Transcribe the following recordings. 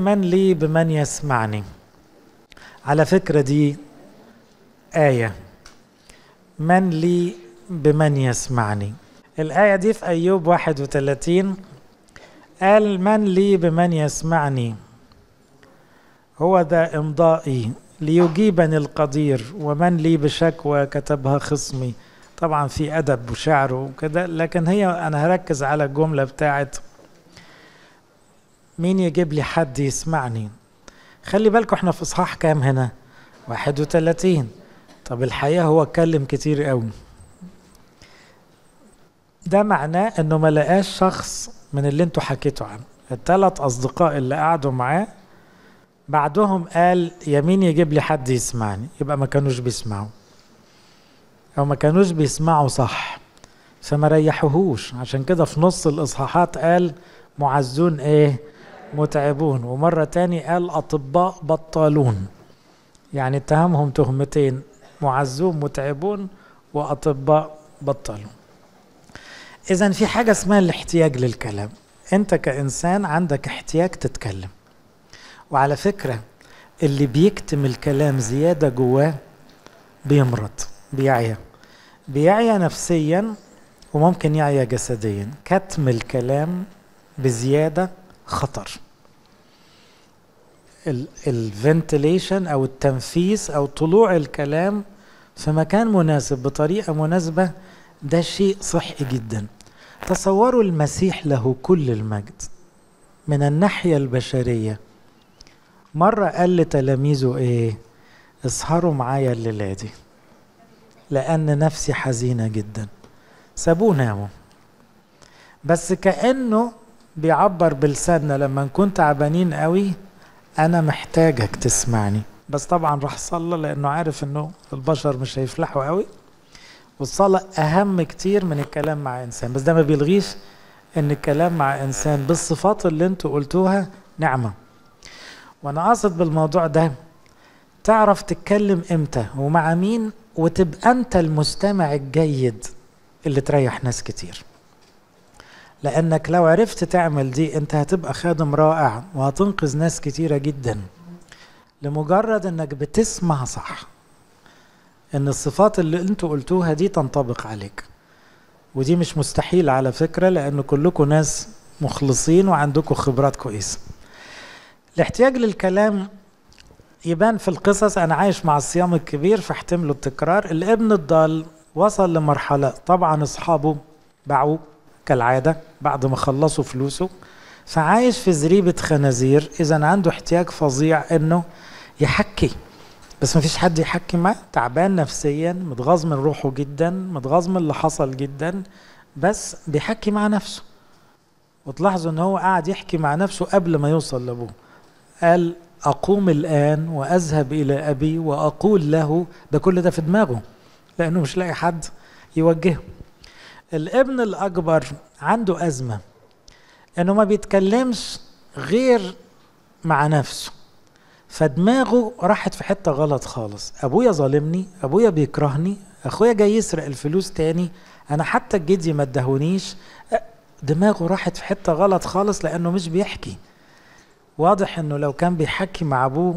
من لي بمن يسمعني على فكرة دي آية من لي بمن يسمعني الآية دي في أيوب 31 قال من لي بمن يسمعني هو ذا إمضائي ليجيبني القدير ومن لي بشكوى كتبها خصمي طبعا في أدب وشعر وكده لكن هي أنا هركز على الجملة بتاعت مين يجيب لي حد يسمعني خلي بالكم احنا في إصحاح كام هنا 31 طب الحقيقة هو اتكلم كتير قوي ده معناه انه ما لقاش شخص من اللي انتوا حكيتوا عنه الثلاث اصدقاء اللي قعدوا معاه بعدهم قال يمين يجيب لي حد يسمعني يبقى ما كانوش بيسمعوا او ما كانوش بيسمعوا صح فما ريحوهوش عشان كده في نص الاصحاحات قال معزون ايه متعبون ومرة تاني قال اطباء بطالون يعني اتهمهم تهمتين معزون متعبون واطباء بطلوا اذا في حاجه اسمها الاحتياج للكلام انت كانسان عندك احتياج تتكلم وعلى فكره اللي بيكتم الكلام زياده جواه بيمرض بيعيا بيعيا نفسيا وممكن يعيا جسديا كتم الكلام بزياده خطر الفنتليشن او التنفيس او طلوع الكلام في مكان مناسب بطريقه مناسبه ده شيء صحي جدا تصوروا المسيح له كل المجد من الناحيه البشريه مره قال لتلاميذه ايه اسهروا معايا الليله دي لان نفسي حزينه جدا سابوه ناموا بس كانه بيعبر بلساننا لما نكون تعبانين قوي انا محتاجك تسمعني بس طبعا راح صلى لانه عارف انه البشر مش هيفلحوا قوي والصلاة أهم كتير من الكلام مع إنسان بس ده ما بيلغيش إن الكلام مع إنسان بالصفات اللي أنتوا قلتوها نعمة وأنا قاصد بالموضوع ده تعرف تتكلم إمتى ومع مين وتبقى أنت المستمع الجيد اللي تريح ناس كتير لأنك لو عرفت تعمل دي أنت هتبقى خادم رائع وهتنقذ ناس كتيرة جدا لمجرد أنك بتسمع صح ان الصفات اللي انتوا قلتوها دي تنطبق عليك ودي مش مستحيل على فكرة لان كلكم ناس مخلصين وعندكم خبرات كويسة الاحتياج للكلام يبان في القصص انا عايش مع الصيام الكبير فاحتملوا التكرار الابن الضال وصل لمرحلة طبعا اصحابه باعوه كالعادة بعد ما خلصوا فلوسه فعايش في زريبة خنازير اذا عنده احتياج فظيع انه يحكي بس مفيش حد يحكي معاه تعبان نفسيا متغاظ من روحه جدا متغاظ من اللي حصل جدا بس بيحكي مع نفسه وتلاحظوا ان هو قاعد يحكي مع نفسه قبل ما يوصل لابوه قال اقوم الان واذهب الى ابي واقول له ده كل ده في دماغه لانه مش لاقي حد يوجهه الابن الاكبر عنده ازمه انه ما بيتكلمش غير مع نفسه فدماغه راحت في حته غلط خالص ابويا ظالمني ابويا بيكرهني اخويا جاي يسرق الفلوس تاني انا حتى الجدي ما ادهونيش دماغه راحت في حته غلط خالص لانه مش بيحكي واضح انه لو كان بيحكي مع ابوه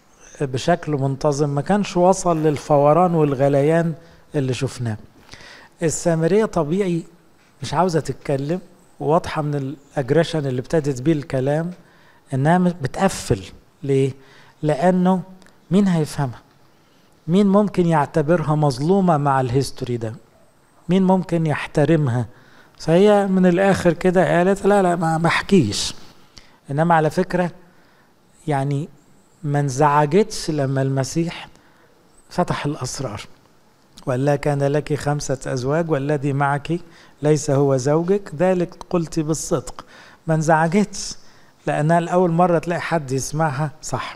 بشكل منتظم ما كانش وصل للفوران والغليان اللي شفناه السامريه طبيعي مش عاوزه تتكلم واضحه من الاجريشن اللي ابتدت بيه الكلام انها بتقفل ليه لانه مين هيفهمها مين ممكن يعتبرها مظلومة مع الهيستوري ده مين ممكن يحترمها فهي من الاخر كده قالت لا لا ما بحكيش انما على فكرة يعني ما انزعجتش لما المسيح فتح الاسرار وقال لها كان لك خمسة ازواج والذي معك ليس هو زوجك ذلك قلت بالصدق ما انزعجتش لانها لاول مرة تلاقي حد يسمعها صح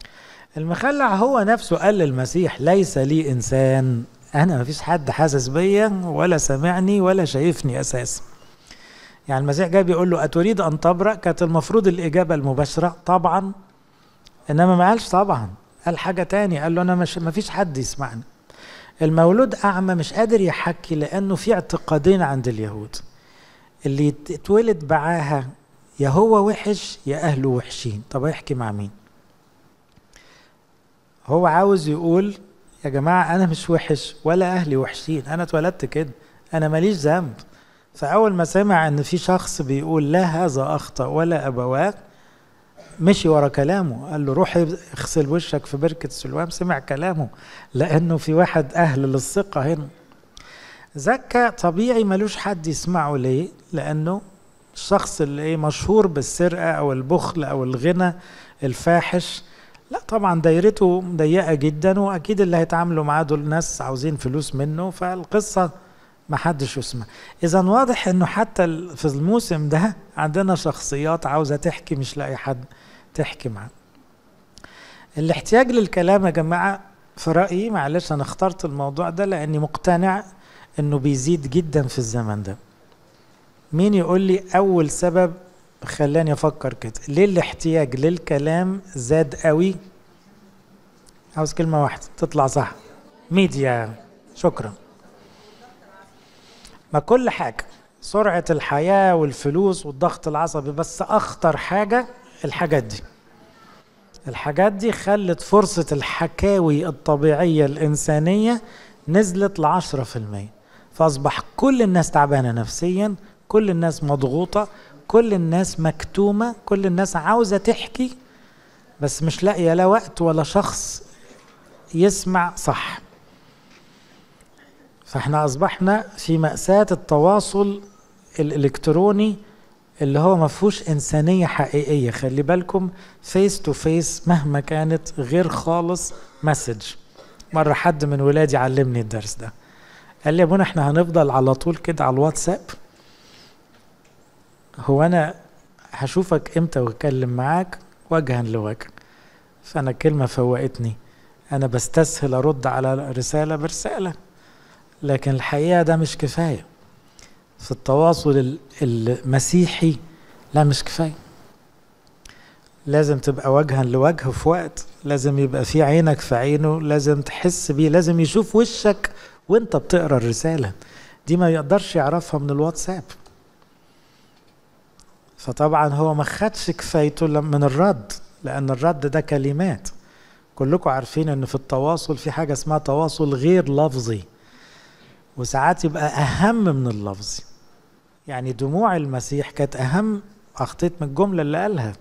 المخلع هو نفسه قال للمسيح ليس لي انسان انا ما فيش حد حاسس بيا ولا سامعني ولا شايفني اساسا يعني المسيح جاي بيقول له اتريد ان تبرأ كانت المفروض الاجابه المباشره طبعا انما ما قالش طبعا قال حاجه تاني قال له انا مش ما فيش حد يسمعني المولود اعمى مش قادر يحكي لانه في اعتقادين عند اليهود اللي يتولد بعاهه يا هو وحش يا اهله وحشين طب يحكي مع مين هو عاوز يقول يا جماعة أنا مش وحش ولا أهلي وحشين أنا اتولدت كده أنا ماليش ذنب فأول ما سمع إن في شخص بيقول لا هذا أخطأ ولا أبواه مشي ورا كلامه قال له روح اغسل وشك في بركة سلوام سمع كلامه لأنه في واحد أهل للثقة هنا زكى طبيعي ملوش حد يسمعه ليه لأنه الشخص اللي ايه مشهور بالسرقة أو البخل أو الغنى الفاحش لا طبعا دايرته ضيقة جدا وأكيد اللي هيتعاملوا معاه دول ناس عاوزين فلوس منه فالقصة ما حدش يسمع إذا واضح إنه حتى في الموسم ده عندنا شخصيات عاوزة تحكي مش لاقي حد تحكي معاه الاحتياج للكلام يا جماعة في رأيي معلش أنا اخترت الموضوع ده لأني مقتنع إنه بيزيد جدا في الزمن ده مين يقول لي أول سبب خلاني أفكر كده ليه الاحتياج للكلام زاد قوي عاوز كلمة واحدة تطلع صح ميديا شكرا ما كل حاجة سرعة الحياة والفلوس والضغط العصبي بس أخطر حاجة الحاجات دي الحاجات دي خلت فرصة الحكاوي الطبيعية الإنسانية نزلت لعشرة في المية فأصبح كل الناس تعبانة نفسيا كل الناس مضغوطة كل الناس مكتومة كل الناس عاوزة تحكي بس مش لاقية لا وقت ولا شخص يسمع صح فاحنا أصبحنا في مأساة التواصل الإلكتروني اللي هو ما فيهوش إنسانية حقيقية خلي بالكم فيس تو فيس مهما كانت غير خالص مسج مرة حد من ولادي علمني الدرس ده قال لي يا ابونا احنا هنفضل على طول كده على الواتساب هو انا هشوفك امتى واتكلم معاك وجها لوجه فانا كلمه فوقتني انا بستسهل ارد على رساله برساله لكن الحقيقه ده مش كفايه في التواصل المسيحي لا مش كفايه لازم تبقى وجها لوجه في وقت لازم يبقى في عينك في عينه لازم تحس بيه لازم يشوف وشك وانت بتقرا الرساله دي ما يقدرش يعرفها من الواتساب فطبعا هو ما خدش كفايته من الرد لان الرد ده كلمات كلكم عارفين ان في التواصل في حاجه اسمها تواصل غير لفظي وساعات يبقى اهم من اللفظي يعني دموع المسيح كانت اهم اخطيت من الجمله اللي قالها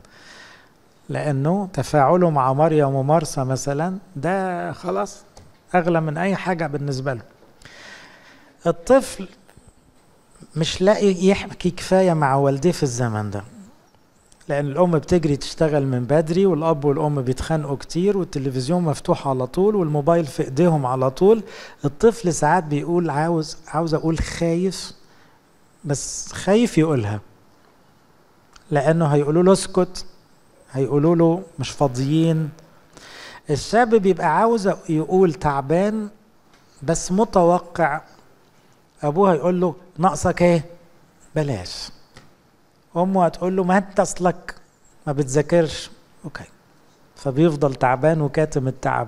لانه تفاعله مع مريم ومرسى مثلا ده خلاص اغلى من اي حاجه بالنسبه له الطفل مش لاقي يحكي كفايه مع والديه في الزمن ده لان الام بتجري تشتغل من بدري والاب والام بيتخانقوا كتير والتلفزيون مفتوح على طول والموبايل في ايديهم على طول الطفل ساعات بيقول عاوز عاوز اقول خايف بس خايف يقولها لانه هيقولوا له اسكت هيقولوا له مش فاضيين الشاب بيبقى عاوز يقول تعبان بس متوقع ابوه هيقول له ناقصك ايه بلاش امه هتقول له ما انت اصلك ما بتذاكرش اوكي فبيفضل تعبان وكاتم التعب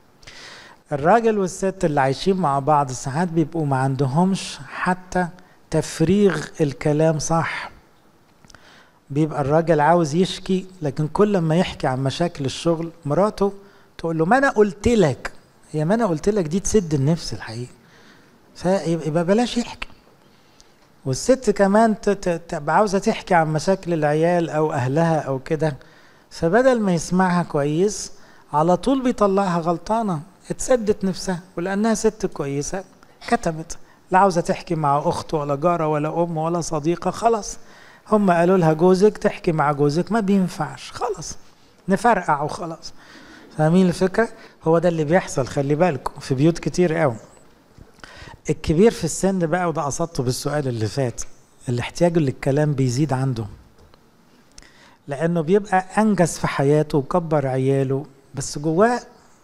الراجل والست اللي عايشين مع بعض ساعات بيبقوا ما عندهمش حتى تفريغ الكلام صح بيبقى الراجل عاوز يشكي لكن كل ما يحكي عن مشاكل الشغل مراته تقول له ما انا قلت لك هي ما انا قلت لك دي تسد النفس الحقيقه فيبقى بلاش يحكي والست كمان تبقى عاوزه تحكي عن مشاكل العيال او اهلها او كده فبدل ما يسمعها كويس على طول بيطلعها غلطانه اتسدت نفسها ولانها ست كويسه كتبت لا عاوزه تحكي مع اخت ولا جاره ولا ام ولا صديقه خلاص هم قالوا لها جوزك تحكي مع جوزك ما بينفعش خلاص نفرقع وخلاص فاهمين الفكره هو ده اللي بيحصل خلي بالكم في بيوت كتير قوي الكبير في السن بقى وده قصدته بالسؤال اللي فات الاحتياج للكلام بيزيد عنده لانه بيبقى انجز في حياته وكبر عياله بس جواه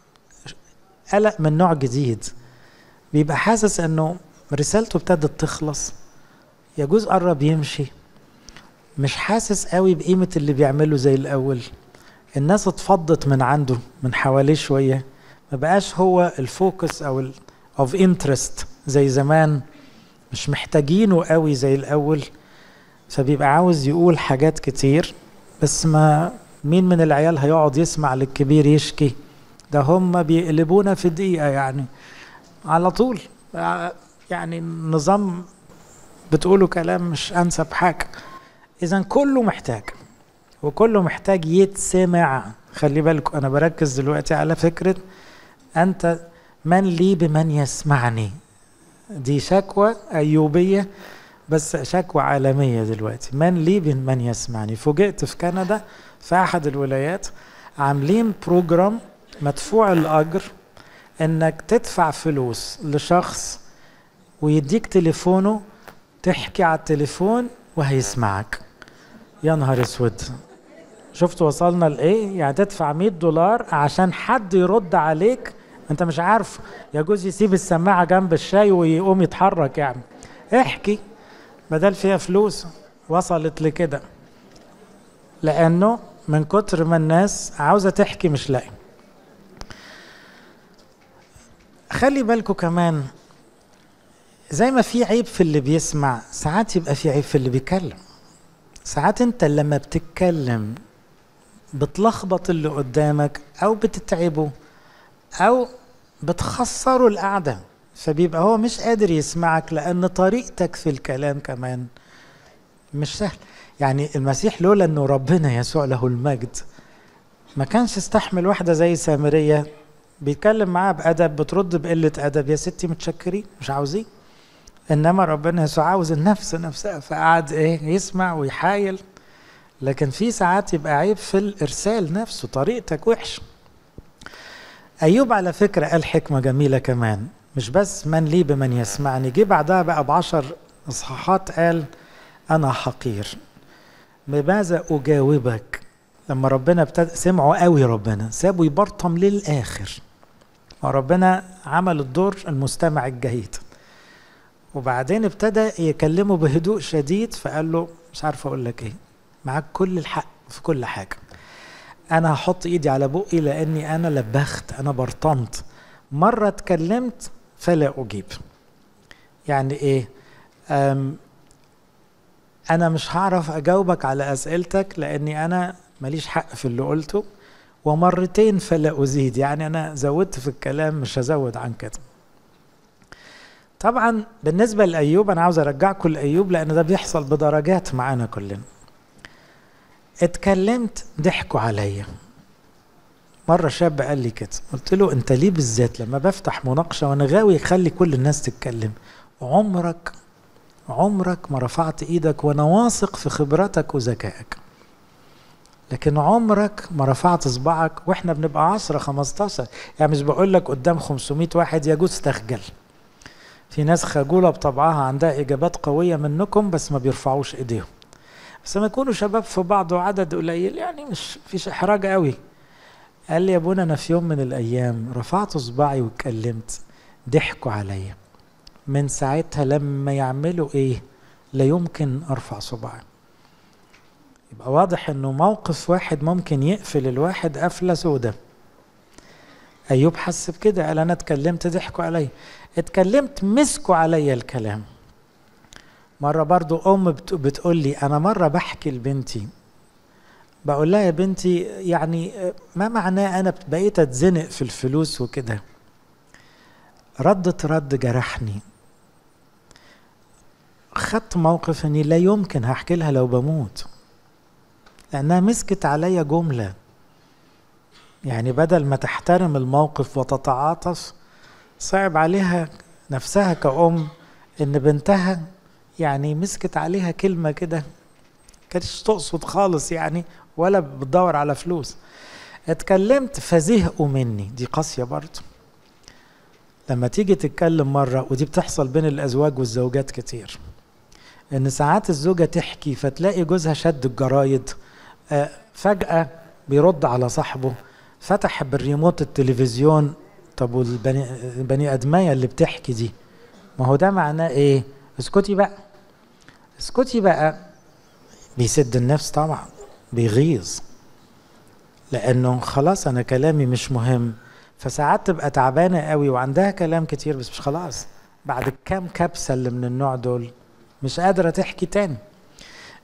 قلق من نوع جديد بيبقى حاسس انه رسالته ابتدت تخلص يجوز قرب يمشي مش حاسس قوي بقيمة اللي بيعمله زي الأول الناس اتفضت من عنده من حواليه شوية ما بقاش هو الفوكس أو ال of interest زي زمان مش محتاجينه قوي زي الأول فبيبقى عاوز يقول حاجات كتير بس ما مين من العيال هيقعد يسمع للكبير يشكي ده هم بيقلبونا في دقيقة يعني على طول يعني النظام بتقولوا كلام مش أنسب حاجة إذا كله محتاج وكله محتاج يتسمع خلي بالك أنا بركز دلوقتي على فكرة أنت من لي بمن يسمعني دي شكوى أيوبية بس شكوى عالمية دلوقتي من لي بمن يسمعني فوجئت في كندا في أحد الولايات عاملين بروجرام مدفوع الأجر إنك تدفع فلوس لشخص ويديك تليفونه تحكي على التليفون وهيسمعك يا نهار اسود شفت وصلنا لايه يعني تدفع 100 دولار عشان حد يرد عليك انت مش عارف يجوز يسيب السماعه جنب الشاي ويقوم يتحرك يعني احكي بدل فيها فلوس وصلت لكده لانه من كتر ما الناس عاوزه تحكي مش لاقي خلي بالكم كمان زي ما في عيب في اللي بيسمع ساعات يبقى في عيب في اللي بيتكلم ساعات انت لما بتتكلم بتلخبط اللي قدامك او بتتعبه او بتخسره القعده فبيبقى هو مش قادر يسمعك لان طريقتك في الكلام كمان مش سهل يعني المسيح لولا انه ربنا يسوع له المجد ما كانش استحمل واحده زي سامريه بيتكلم معاها بادب بترد بقله ادب يا ستي متشكرين مش عاوزين انما ربنا يسوع عاوز النفس نفسها فقعد ايه يسمع ويحايل لكن في ساعات يبقى عيب في الارسال نفسه طريقتك وحشه ايوب على فكره قال حكمه جميله كمان مش بس من لي بمن يسمعني جه بعدها بقى بعشر اصحاحات قال انا حقير بماذا اجاوبك لما ربنا ابتدى سمعوا قوي ربنا سابوا يبرطم للاخر وربنا عمل الدور المستمع الجيد وبعدين ابتدى يكلمه بهدوء شديد فقال له مش عارف اقول لك ايه معاك كل الحق في كل حاجه انا هحط ايدي على بقي لاني انا لبخت انا برطمت مره اتكلمت فلا اجيب يعني ايه انا مش هعرف اجاوبك على اسئلتك لاني انا ماليش حق في اللي قلته ومرتين فلا ازيد يعني انا زودت في الكلام مش هزود عن كده طبعا بالنسبه لايوب انا عاوز ارجعكم لايوب لان ده بيحصل بدرجات معانا كلنا اتكلمت ضحكوا عليا مرة شاب قال لي كده قلت له انت ليه بالذات لما بفتح مناقشة وانا غاوي اخلي كل الناس تتكلم عمرك عمرك ما رفعت ايدك وانا واثق في خبرتك وذكائك لكن عمرك ما رفعت صباعك واحنا بنبقى 10 15 يعني مش بقول لك قدام 500 واحد يجوز تخجل في ناس خجولة بطبعها عندها إجابات قوية منكم بس ما بيرفعوش إيديهم بس لما يكونوا شباب في بعض وعدد قليل يعني مش فيش إحراج قوي قال لي يا ابونا أنا في يوم من الأيام رفعت صباعي واتكلمت ضحكوا عليا من ساعتها لما يعملوا إيه لا يمكن أرفع صباعي يبقى واضح إنه موقف واحد ممكن يقفل الواحد قفلة سودة أيوب حس بكده قال أنا اتكلمت ضحكوا عليا اتكلمت مسكوا عليا الكلام مرة برضو أم بتقول لي أنا مرة بحكي لبنتي بقول لها يا بنتي يعني ما معناه أنا بقيت أتزنق في الفلوس وكده ردت رد جرحني خدت موقف اني لا يمكن هحكي لها لو بموت لانها مسكت عليا جمله يعني بدل ما تحترم الموقف وتتعاطف صعب عليها نفسها كأم إن بنتها يعني مسكت عليها كلمة كده كانتش تقصد خالص يعني ولا بتدور على فلوس اتكلمت فزهقوا مني دي قاسية برضه لما تيجي تتكلم مرة ودي بتحصل بين الأزواج والزوجات كتير إن ساعات الزوجة تحكي فتلاقي جوزها شد الجرايد فجأة بيرد على صاحبه فتح بالريموت التلفزيون طب والبني البني ادميه اللي بتحكي دي ما هو ده معناه ايه اسكتي بقى اسكتي بقى بيسد النفس طبعا بيغيظ لانه خلاص انا كلامي مش مهم فساعات تبقى تعبانه قوي وعندها كلام كتير بس مش خلاص بعد كام كبسه اللي من النوع دول مش قادره تحكي تاني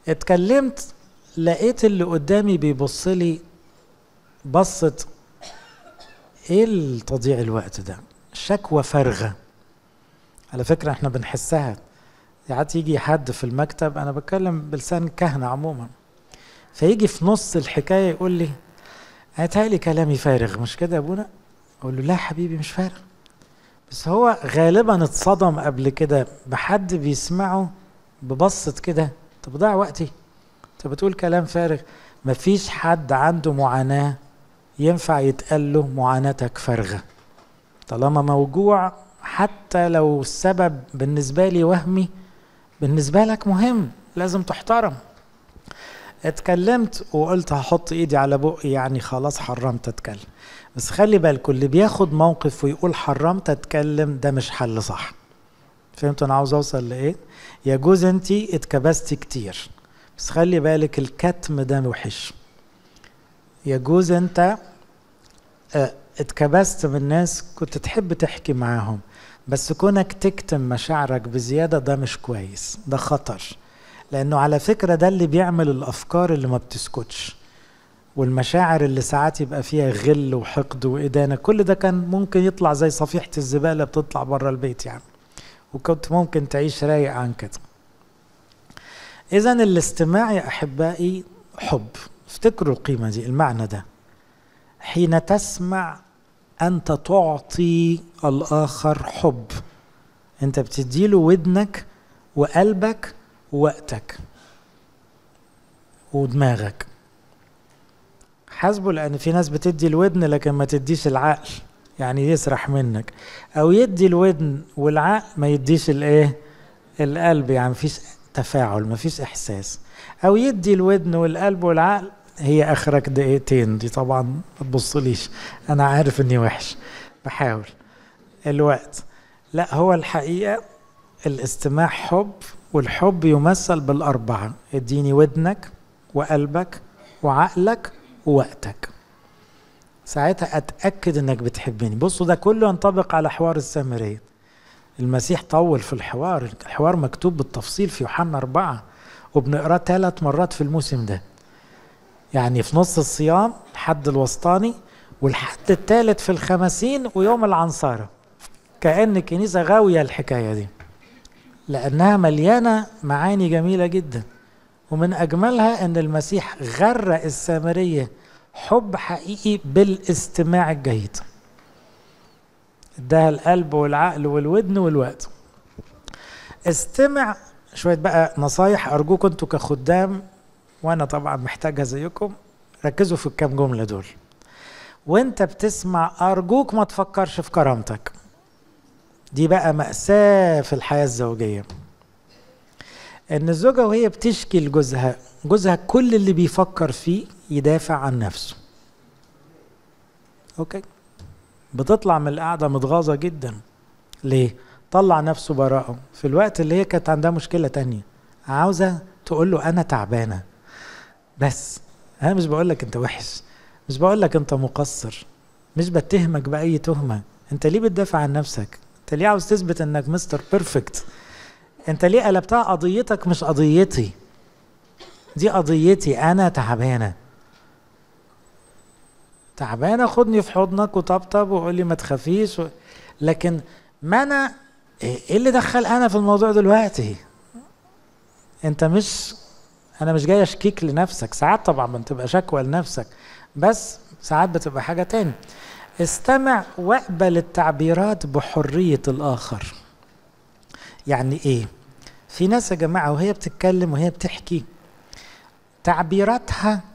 اتكلمت لقيت اللي قدامي بيبص لي بصت ايه التضييع الوقت ده شكوى فارغه على فكره احنا بنحسها ساعات يجي حد في المكتب انا بتكلم بلسان كهنه عموما فيجي في نص الحكايه يقول لي هيتهيألي كلامي فارغ مش كده يا ابونا اقول له لا حبيبي مش فارغ بس هو غالبا اتصدم قبل كده بحد بيسمعه ببصت كده طب ضيع وقتي انت بتقول كلام فارغ مفيش حد عنده معاناة ينفع يتقال له معاناتك فارغة طالما موجوع حتى لو السبب بالنسبة لي وهمي بالنسبة لك مهم لازم تحترم اتكلمت وقلت هحط ايدي على بقي يعني خلاص حرمت اتكلم بس خلي بالكم اللي بياخد موقف ويقول حرمت اتكلم ده مش حل صح فهمتوا انا عاوز اوصل لايه يجوز انت اتكبستي كتير بس خلي بالك الكتم ده وحش يجوز انت اه اتكبست من ناس كنت تحب تحكي معاهم بس كونك تكتم مشاعرك بزيادة ده مش كويس ده خطر لأنه على فكرة ده اللي بيعمل الأفكار اللي ما بتسكتش والمشاعر اللي ساعات يبقى فيها غل وحقد وإدانة كل ده كان ممكن يطلع زي صفيحة الزبالة بتطلع بره البيت يعني وكنت ممكن تعيش رايق عن كده إذا الاستماع يا أحبائي حب افتكروا القيمة دي المعنى ده حين تسمع أنت تعطي الآخر حب أنت بتديله ودنك وقلبك ووقتك ودماغك حاسبه لأن في ناس بتدي الودن لكن ما تديش العقل يعني يسرح منك أو يدي الودن والعقل ما يديش الإيه القلب يعني مفيش تفاعل مفيش إحساس أو يدي الودن والقلب والعقل هي اخرك دقيقتين دي طبعا ما تبصليش انا عارف اني وحش بحاول الوقت لا هو الحقيقه الاستماع حب والحب يمثل بالاربعه اديني ودنك وقلبك وعقلك ووقتك ساعتها اتاكد انك بتحبني بصوا ده كله ينطبق على حوار السامريه المسيح طول في الحوار الحوار مكتوب بالتفصيل في يوحنا أربعة وبنقراه ثلاث مرات في الموسم ده يعني في نص الصيام الحد الوسطاني والحد الثالث في الخمسين ويوم العنصرة كأن الكنيسة غاوية الحكاية دي لأنها مليانة معاني جميلة جدا ومن أجملها أن المسيح غرق السامرية حب حقيقي بالاستماع الجيد اداها القلب والعقل والودن والوقت استمع شوية بقى نصايح أرجوكم أنتوا كخدام وانا طبعا محتاجها زيكم ركزوا في الكام جمله دول وانت بتسمع ارجوك ما تفكرش في كرامتك دي بقى مأساة في الحياة الزوجية ان الزوجة وهي بتشكي لجوزها جوزها كل اللي بيفكر فيه يدافع عن نفسه اوكي بتطلع من القعدة متغاظة جدا ليه طلع نفسه براءه في الوقت اللي هي كانت عندها مشكلة تانية عاوزة تقول له انا تعبانة بس انا مش بقول لك انت وحش مش بقول لك انت مقصر مش بتهمك باي تهمه انت ليه بتدافع عن نفسك انت ليه عاوز تثبت انك مستر بيرفكت انت ليه قلبتها قضيتك مش قضيتي دي قضيتي انا تعبانه تعبانه خدني في حضنك وطبطب وقول لي ما تخافيش و... لكن ما انا ايه اللي دخل انا في الموضوع دلوقتي انت مش انا مش جاي اشكيك لنفسك ساعات طبعا بتبقى شكوى لنفسك بس ساعات بتبقى حاجة تاني استمع واقبل التعبيرات بحرية الآخر يعني ايه في ناس يا جماعة وهي بتتكلم وهي بتحكي تعبيراتها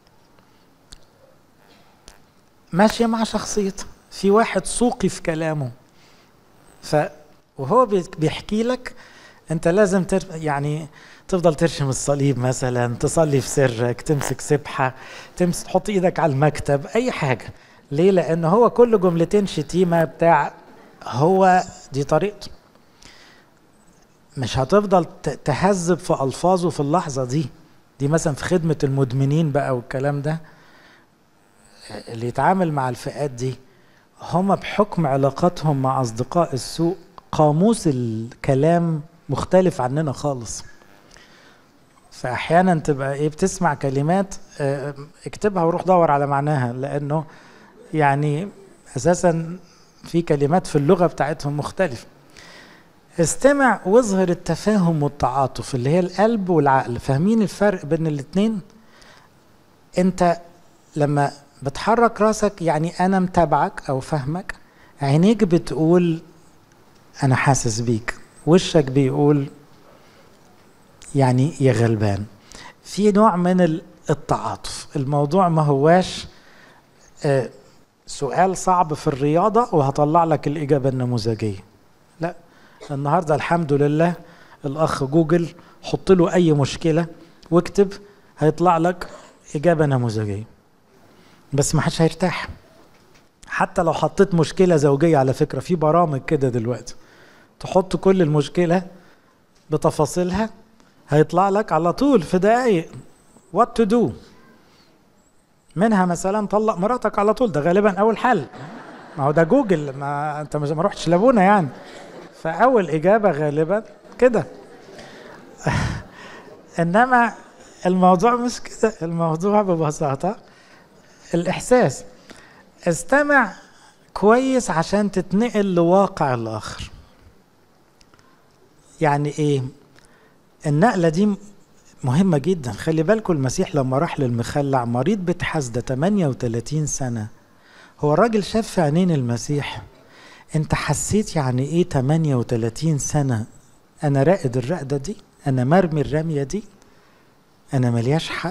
ماشية مع شخصيتها في واحد سوقي في كلامه ف وهو بيحكي لك انت لازم تر... يعني تفضل ترشم الصليب مثلا تصلي في سرك تمسك سبحة تمسك تحط ايدك على المكتب اي حاجة ليه لان هو كل جملتين شتيمة بتاع هو دي طريقته مش هتفضل تهذب في الفاظه في اللحظة دي دي مثلا في خدمة المدمنين بقى والكلام ده اللي يتعامل مع الفئات دي هم بحكم علاقاتهم مع أصدقاء السوء قاموس الكلام مختلف عننا خالص فاحيانا تبقى ايه بتسمع كلمات اه اكتبها وروح دور على معناها لانه يعني اساسا في كلمات في اللغه بتاعتهم مختلفه استمع واظهر التفاهم والتعاطف اللي هي القلب والعقل فاهمين الفرق بين الاتنين انت لما بتحرك راسك يعني انا متابعك او فاهمك عينيك بتقول انا حاسس بيك وشك بيقول يعني يا غلبان في نوع من التعاطف الموضوع ما هواش آه سؤال صعب في الرياضة وهطلع لك الإجابة النموذجية لا النهاردة الحمد لله الأخ جوجل حط له أي مشكلة واكتب هيطلع لك إجابة نموذجية بس ما حدش هيرتاح حتى لو حطيت مشكلة زوجية على فكرة في برامج كده دلوقتي تحط كل المشكلة بتفاصيلها هيطلع لك على طول في دقايق وات تو دو منها مثلا طلق مراتك على طول ده غالبا اول حل ما هو ده جوجل ما انت ما رحتش لابونا يعني فاول اجابه غالبا كده انما الموضوع مش كده الموضوع ببساطه الاحساس استمع كويس عشان تتنقل لواقع الاخر يعني ايه النقله دي مهمة جدا خلي بالكم المسيح لما راح للمخلع مريض بتحسده 38 سنة هو الراجل شاف في عينين المسيح انت حسيت يعني ايه 38 سنة انا راقد الرقدة دي انا مرمي الرمية دي انا ملياش حد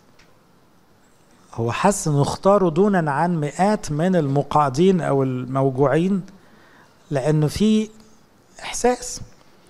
هو حس انه اختاره دونا عن مئات من المقاعدين او الموجوعين لانه في احساس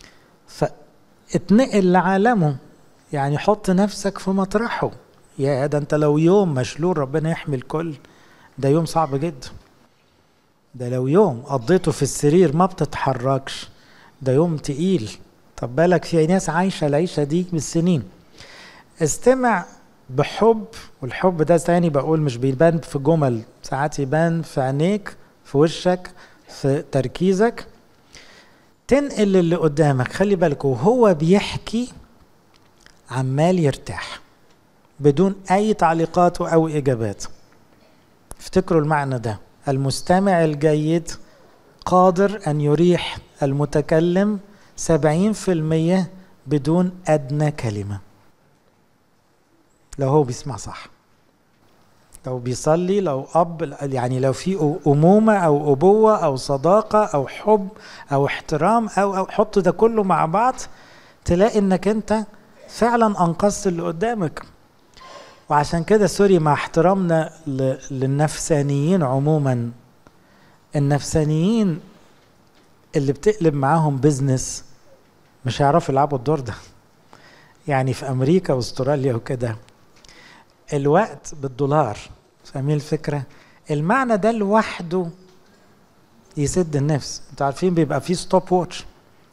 فاتنقل لعالمه يعني حط نفسك في مطرحه يا ده انت لو يوم مشلول ربنا يحمي الكل ده يوم صعب جدا ده لو يوم قضيته في السرير ما بتتحركش ده يوم تقيل طب بالك في ناس عايشة العيشة دي بالسنين استمع بحب والحب ده تاني بقول مش بيبان في جمل ساعات يبان في عينيك في وشك في تركيزك تنقل اللي قدامك خلي بالك وهو بيحكي عمال يرتاح بدون اي تعليقات او اجابات افتكروا المعنى ده المستمع الجيد قادر ان يريح المتكلم سبعين في المية بدون ادنى كلمة لو هو بيسمع صح لو بيصلي لو اب يعني لو في امومه او ابوه او صداقه او حب او احترام او او حط ده كله مع بعض تلاقي انك انت فعلا انقذت اللي قدامك وعشان كده سوري مع احترامنا للنفسانيين عموما النفسانيين اللي بتقلب معاهم بيزنس مش هيعرفوا يلعبوا الدور ده يعني في امريكا واستراليا وكده الوقت بالدولار فاهمين الفكره المعنى ده لوحده يسد النفس انتوا عارفين بيبقى فيه ستوب واتش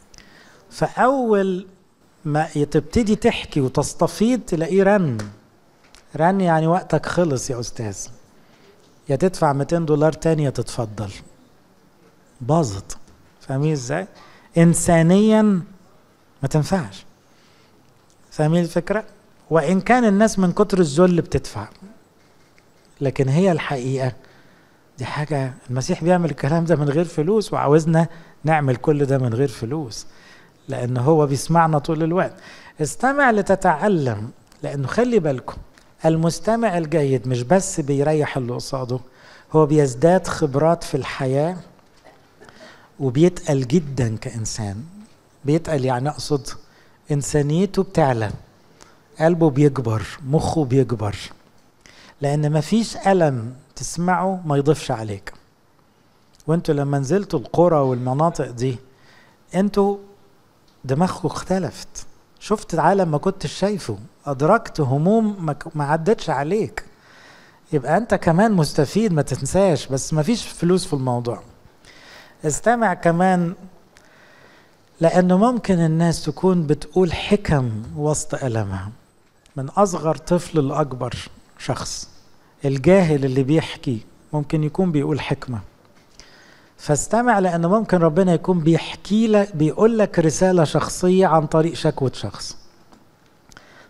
فاول ما تبتدي تحكي وتستفيض تلاقيه رن رن يعني وقتك خلص يا استاذ يا تدفع 200 دولار تاني يا تتفضل باظت فاهمين ازاي انسانيا ما تنفعش فاهمين الفكره وان كان الناس من كتر الذل بتدفع لكن هي الحقيقه دي حاجه المسيح بيعمل الكلام ده من غير فلوس وعاوزنا نعمل كل ده من غير فلوس لأن هو بيسمعنا طول الوقت استمع لتتعلم لأنه خلي بالكم المستمع الجيد مش بس بيريح اللي قصاده هو بيزداد خبرات في الحياة وبيتقل جدا كإنسان بيتقل يعني أقصد إنسانيته بتعلى قلبه بيكبر مخه بيكبر لأن مفيش ألم تسمعه ما يضيفش عليك وانتوا لما نزلتوا القرى والمناطق دي انتوا دماغكم اختلفت شفت عالم ما كنتش شايفه ادركت هموم ما عدتش عليك يبقى انت كمان مستفيد ما تنساش بس ما فيش فلوس في الموضوع استمع كمان لانه ممكن الناس تكون بتقول حكم وسط المها من اصغر طفل لاكبر شخص الجاهل اللي بيحكي ممكن يكون بيقول حكمه فاستمع لان ممكن ربنا يكون بيحكي لك بيقول لك رساله شخصيه عن طريق شكوى شخص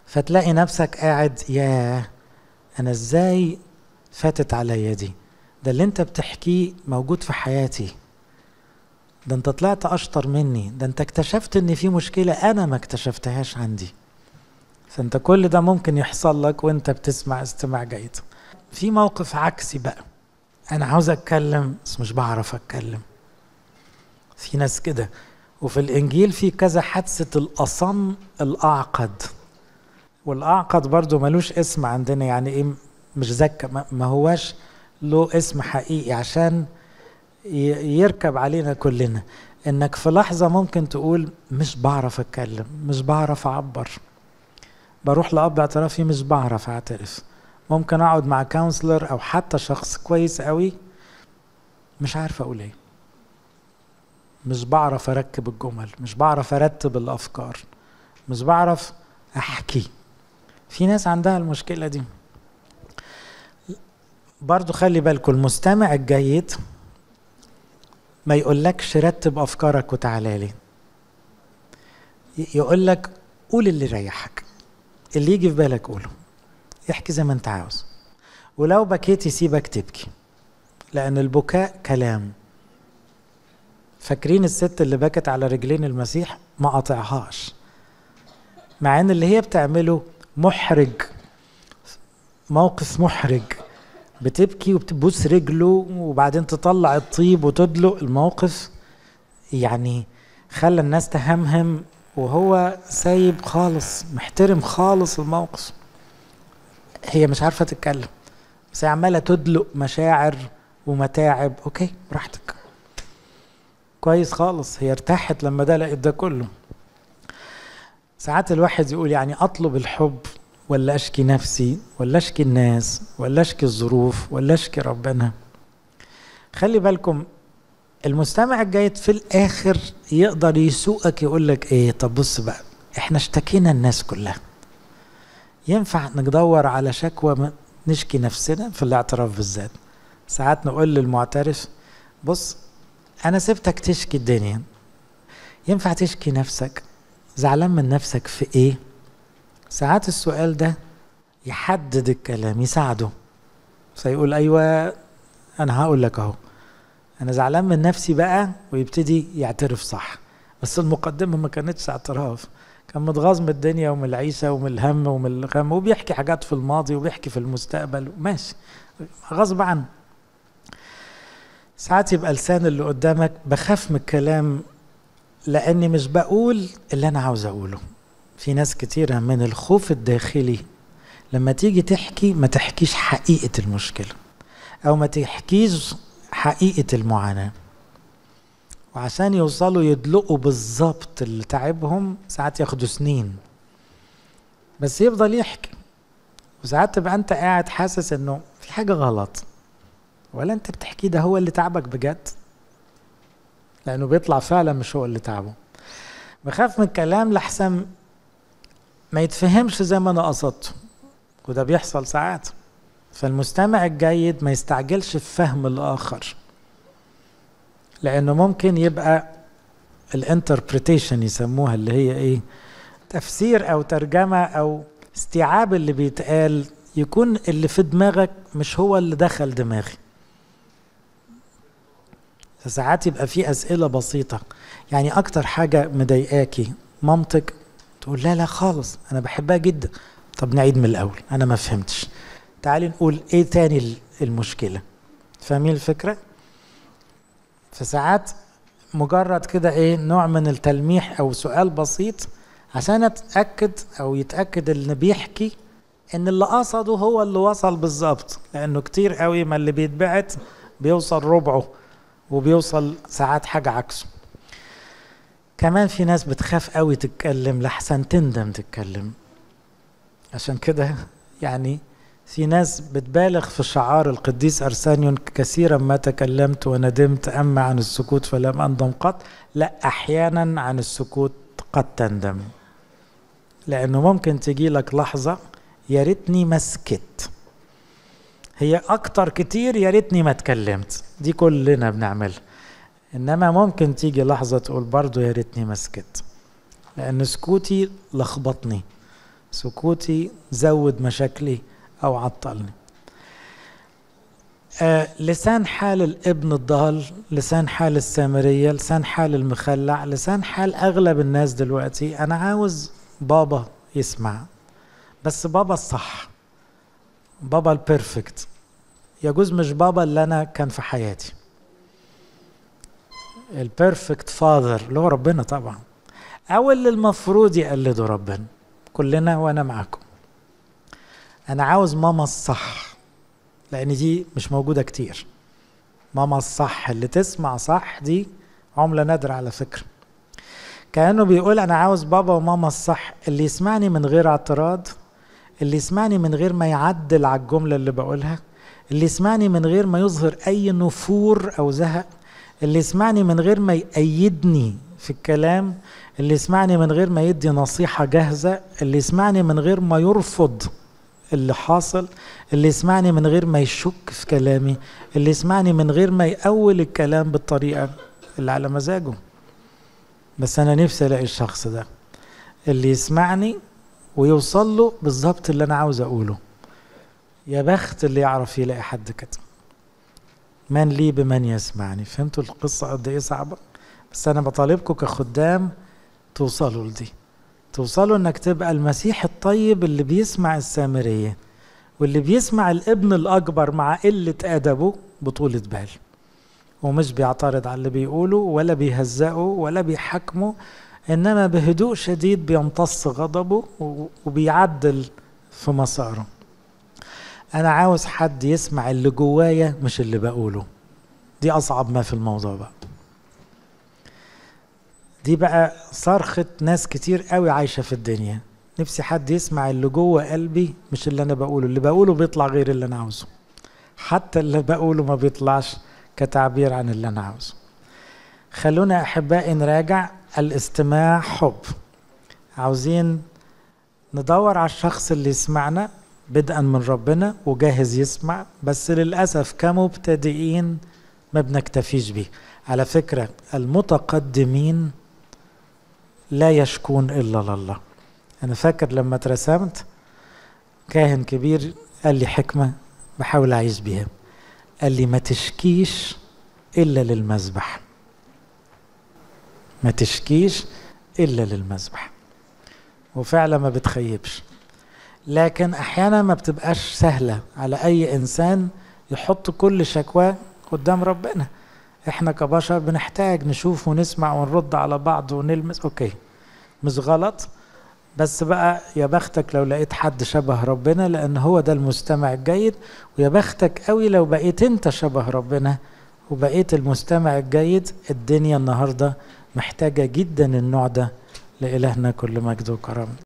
فتلاقي نفسك قاعد ياه انا ازاي فاتت عليا دي ده اللي انت بتحكيه موجود في حياتي ده انت طلعت اشطر مني ده انت اكتشفت ان في مشكله انا ما اكتشفتهاش عندي فانت كل ده ممكن يحصل لك وانت بتسمع استماع جيد في موقف عكسي بقى انا عاوز اتكلم بس مش بعرف اتكلم في ناس كده وفي الانجيل في كذا حادثه الاصم الاعقد والاعقد برضو ملوش اسم عندنا يعني ايه مش زكى ما هواش له اسم حقيقي عشان يركب علينا كلنا انك في لحظة ممكن تقول مش بعرف اتكلم مش بعرف اعبر بروح لأب اعترافي مش بعرف اعترف ممكن اقعد مع كونسلر او حتى شخص كويس قوي مش عارف اقول ايه مش بعرف اركب الجمل مش بعرف ارتب الافكار مش بعرف احكي في ناس عندها المشكلة دي برضو خلي بالكم المستمع الجيد ما يقولكش رتب افكارك وتعالى لي يقول لك قول اللي يريحك اللي يجي في بالك قوله احكي زي ما انت عاوز ولو بكيت يسيبك تبكي لان البكاء كلام فاكرين الست اللي بكت على رجلين المسيح ما قاطعهاش مع ان اللي هي بتعمله محرج موقف محرج بتبكي وبتبوس رجله وبعدين تطلع الطيب وتدلق الموقف يعني خلى الناس تهمهم وهو سايب خالص محترم خالص الموقف هي مش عارفه تتكلم بس هي عماله تدلق مشاعر ومتاعب اوكي براحتك كويس خالص هي ارتاحت لما ده لقيت ده كله ساعات الواحد يقول يعني اطلب الحب ولا اشكي نفسي ولا اشكي الناس ولا اشكي الظروف ولا اشكي ربنا خلي بالكم المستمع الجيد في الاخر يقدر يسوقك يقول لك ايه طب بص بقى احنا اشتكينا الناس كلها ينفع ندور على شكوى نشكي نفسنا في الاعتراف بالذات ساعات نقول للمعترف بص انا سبتك تشكي الدنيا ينفع تشكي نفسك زعلان من نفسك في ايه ساعات السؤال ده يحدد الكلام يساعده فيقول ايوه انا هقول لك اهو انا زعلان من نفسي بقى ويبتدي يعترف صح بس المقدمه ما كانتش اعتراف كان متغاظ من الدنيا ومن العيشه ومن الهم ومن الغم وبيحكي حاجات في الماضي وبيحكي في المستقبل ماشي غصب عنه ساعات يبقى لسان اللي قدامك بخاف من الكلام لاني مش بقول اللي انا عاوز اقوله في ناس كتيرة من الخوف الداخلي لما تيجي تحكي ما تحكيش حقيقة المشكلة أو ما تحكيش حقيقة المعاناة وعشان يوصلوا يدلقوا بالظبط اللي تعبهم ساعات ياخدوا سنين بس يفضل يحكي وساعات تبقى انت قاعد حاسس انه في حاجة غلط ولا انت بتحكي ده هو اللي تعبك بجد لانه بيطلع فعلا مش هو اللي تعبه بخاف من الكلام لحسن ما يتفهمش زي ما انا قصدته وده بيحصل ساعات فالمستمع الجيد ما يستعجلش في فهم الاخر لانه ممكن يبقى الانتربريتيشن يسموها اللي هي ايه تفسير او ترجمه او استيعاب اللي بيتقال يكون اللي في دماغك مش هو اللي دخل دماغي فساعات يبقى في اسئله بسيطه يعني اكتر حاجه مضايقاكي مامتك تقول لا لا خالص انا بحبها جدا طب نعيد من الاول انا ما فهمتش تعالي نقول ايه تاني المشكله فاهمين الفكره فساعات مجرد كده ايه نوع من التلميح او سؤال بسيط عشان اتاكد او يتاكد اللي بيحكي ان اللي قصده هو اللي وصل بالظبط لانه كتير قوي ما اللي بيتبعت بيوصل ربعه وبيوصل ساعات حاجه عكسه كمان في ناس بتخاف قوي تتكلم لحسن تندم تتكلم عشان كده يعني في ناس بتبالغ في شعار القديس أرسانيون كثيرا ما تكلمت وندمت أما عن السكوت فلم أندم قط لا أحيانا عن السكوت قد تندم لأنه ممكن تجي لك لحظة يا ريتني ما سكت هي أكتر كتير يا ريتني ما اتكلمت دي كلنا بنعملها انما ممكن تيجي لحظه تقول برضو يا ريتني ما سكت لان سكوتي لخبطني سكوتي زود مشاكلي أو عطلني آه لسان حال الابن الضال لسان حال السامرية لسان حال المخلع لسان حال أغلب الناس دلوقتي أنا عاوز بابا يسمع بس بابا الصح بابا البيرفكت يجوز مش بابا اللي أنا كان في حياتي البيرفكت فاذر اللي هو ربنا طبعا أو اللي المفروض يقلده ربنا كلنا وأنا معاكم أنا عاوز ماما الصح لان دي مش موجوده كتير ماما الصح اللي تسمع صح دي عمله نادره على فكره كانه بيقول انا عاوز بابا وماما الصح اللي يسمعني من غير اعتراض اللي يسمعني من غير ما يعدل على الجمله اللي بقولها اللي يسمعني من غير ما يظهر اي نفور او زهق اللي يسمعني من غير ما يأيدني في الكلام اللي يسمعني من غير ما يدي نصيحة جاهزة اللي يسمعني من غير ما يرفض اللي حاصل اللي يسمعني من غير ما يشك في كلامي اللي يسمعني من غير ما يأول الكلام بالطريقة اللي على مزاجه بس أنا نفسي ألاقي الشخص ده اللي يسمعني ويوصل له بالظبط اللي أنا عاوز أقوله يا بخت اللي يعرف يلاقي حد كده من لي بمن يسمعني فهمتوا القصة قد إيه صعبة بس أنا بطالبكم كخدام توصلوا لدي توصلوا انك تبقى المسيح الطيب اللي بيسمع السامرية واللي بيسمع الابن الأكبر مع قلة أدبه بطولة بال ومش بيعترض على اللي بيقوله ولا بيهزقه ولا بيحكمه إنما بهدوء شديد بيمتص غضبه وبيعدل في مساره أنا عاوز حد يسمع اللي جوايا مش اللي بقوله دي أصعب ما في الموضوع بقى دي بقى صرخة ناس كتير قوي عايشة في الدنيا نفسي حد يسمع اللي جوه قلبي مش اللي انا بقوله اللي بقوله بيطلع غير اللي انا عاوزه حتى اللي بقوله ما بيطلعش كتعبير عن اللي انا عاوزه خلونا احبائي نراجع الاستماع حب عاوزين ندور على الشخص اللي يسمعنا بدءا من ربنا وجاهز يسمع بس للاسف كمبتدئين ما بنكتفيش بيه على فكره المتقدمين لا يشكون الا لله انا فاكر لما اترسمت كاهن كبير قال لي حكمه بحاول اعيش بيها قال لي ما تشكيش الا للمذبح ما تشكيش الا للمذبح وفعلا ما بتخيبش لكن احيانا ما بتبقاش سهله على اي انسان يحط كل شكواه قدام ربنا احنا كبشر بنحتاج نشوف ونسمع ونرد على بعض ونلمس اوكي مش غلط بس بقى يا بختك لو لقيت حد شبه ربنا لان هو ده المستمع الجيد ويا بختك قوي لو بقيت انت شبه ربنا وبقيت المستمع الجيد الدنيا النهارده محتاجه جدا النوع ده لإلهنا كل مجد وكرم